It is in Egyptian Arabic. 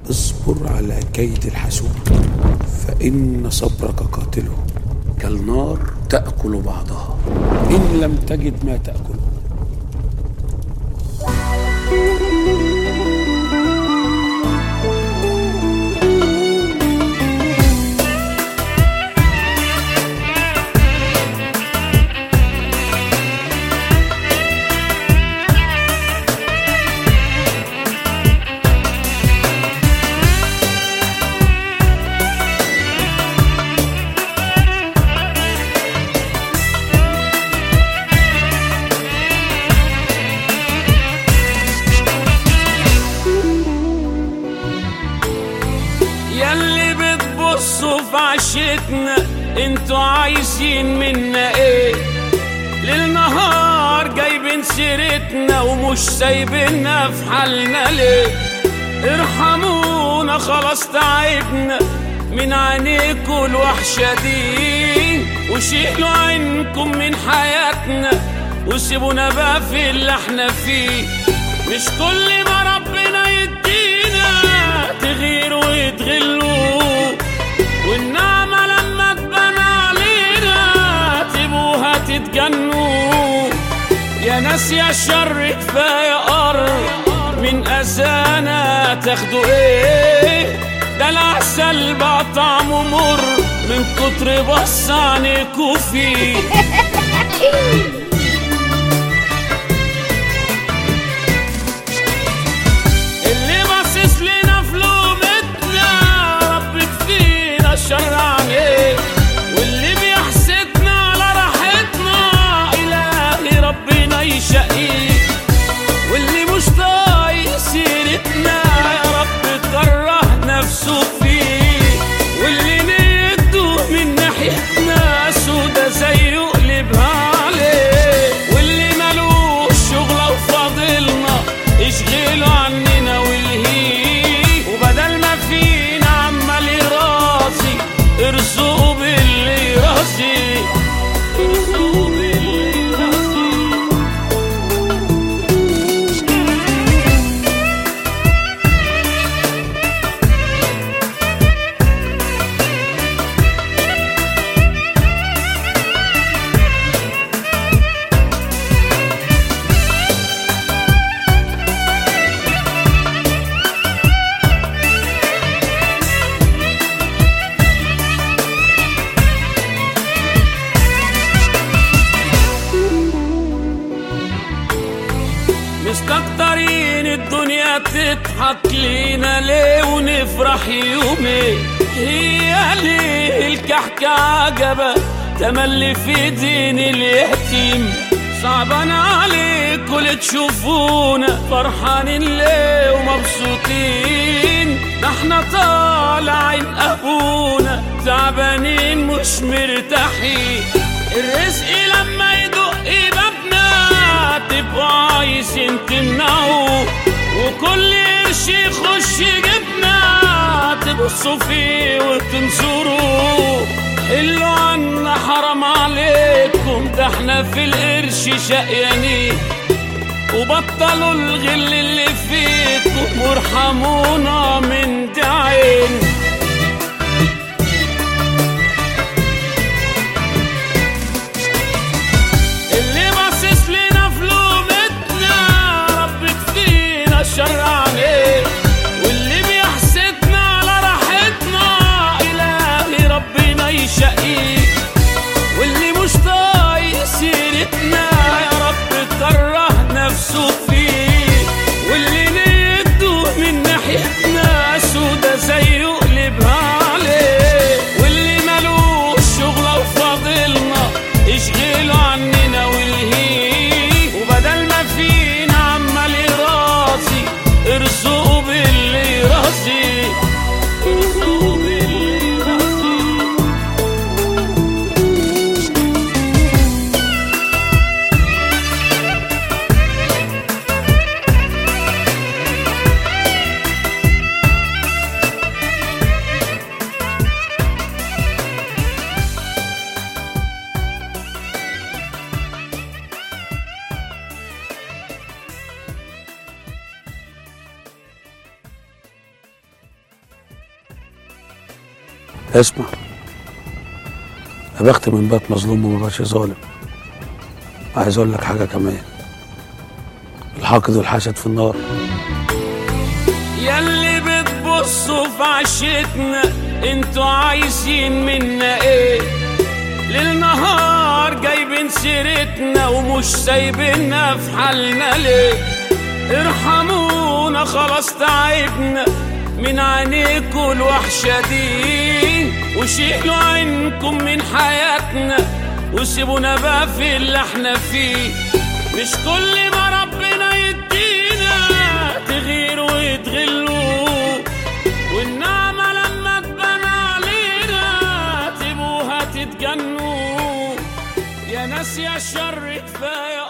اصبر على كيد الحسود فإن صبرك قاتله كالنار تأكل بعضها إن لم تجد ما تأكله ياللي بتبصوا في عشتنا انتوا عايزين منا ايه ليل نهار جايبين سيرتنا ومش سايبيننا في حالنا ليه ارحمونا خلاص تعبنا من عينيكوا الوحشة دي وشيلوا عينكم من حياتنا وسيبونا بقى في اللي احنا فيه مش كل ما ربنا يدينا تغيروا ويتغلوا والنعمة لما تبان علينا تبوها تتجنوا يا ناس يا شر كفاية قر من أذانا تاخدوا ايه ده العسل بقى طعمه مر من كتر بص عنيكوا فيه اللي باصص لنا في لومتنا رب كفينا الشر عليه واللي بيحسدنا على راحتنا إلهي ربنا يشقيه واللي مش طايق سيرتنا يا رب كره نفسه فيه واللي نيته من ناحيتنا سودا زي قلبها عليه واللي ملوش شغلة وفاضلنا اشغله عننا والهيه وبدل ما فينا عمال يراسي ارزقه باللي يراسي ارزقه باللي يراسي مستكترين الدنيا تضحك لينا ليه ونفرح يومين هي ليه الكحكة عجبة تملي في دين اليتيم صعبان عليكوا اللي تشوفونا فرحانين ليه ومبسوطين ده احنا طالعين ابونا تعبانين مش مرتاحين الرزق لما يدق بابنا تبقوا عايزين تمنعوا وكل قرش يخش جبنا تبصوا فيه وتنصروا حلوا عنا حرام عليكم ده احنا في القرش شقيانين وبطلوا الغل اللي فيكم وارحمونا من دعين اللي باصص لنا في لومتنا رب كفينا الشر عليه واللي بيحسدنا على راحتنا إلهي ربنا يشقيه واللي مش طايق سيرتنا يا رب كره نفسه فيه واللي نيته من ناحيتنا اسمع يا بخت من بات مظلوم وما بقاش ظالم عايز اقول لك حاجه كمان الحاقد والحسد في النار ياللي بتبصوا في عشتنا انتوا عايزين منا ايه ليل نهار جايبين سيرتنا ومش سايبيننا في حالنا ليه ارحمونا خلاص تعبنا من عينيكوا الوحشة دي وشيلوا عينكم من حياتنا وسيبونا بقى في اللي احنا فيه مش كل ما ربنا يدينا تغيروا وتغلوا والنعمة لما تبان علينا تبوها تتجنوا يا ناس يا شر كفاية